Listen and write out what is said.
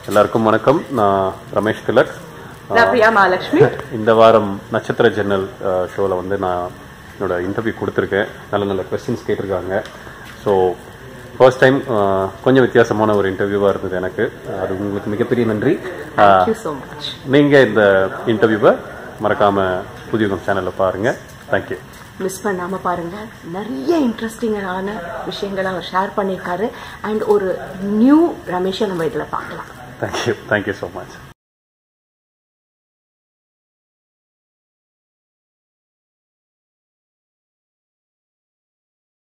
எல்லாருக்கும் வணக்கம் நான் ரமேஷ் திலக் நான் பிரியா மகாலட்சுமி இந்த வாரம் நட்சத்திர ஜன்னல் ஷோவில் வந்து நான் என்னோட இன்டர்வியூ கொடுத்துருக்கேன் நல்ல நல்ல கொஸ்டின்ஸ் கேட்டிருக்காங்க ஸோ ஃபர்ஸ்ட் டைம் கொஞ்சம் வித்தியாசமான ஒரு இன்டர்வியூவாக இருந்தது எனக்கு அது உங்களுக்கு மிகப்பெரிய நன்றி தேங்க்யூ ஸோ மச் நீங்கள் இந்த இன்டர்வியூவை மறக்காமல் புதியுகம் சேனலில் பாருங்கள் தேங்க்யூ மிஸ் பண்ணாம பாருங்க நிறைய இன்ட்ரெஸ்டிங்கான விஷயங்களை அவர் ஷேர் பண்ணியிருக்காரு அண்ட் ஒரு நியூ ரமேஷை நம்ம இதில் பார்க்கலாம் தேங்க்யூ தேங்க்யூ ஸோ மச்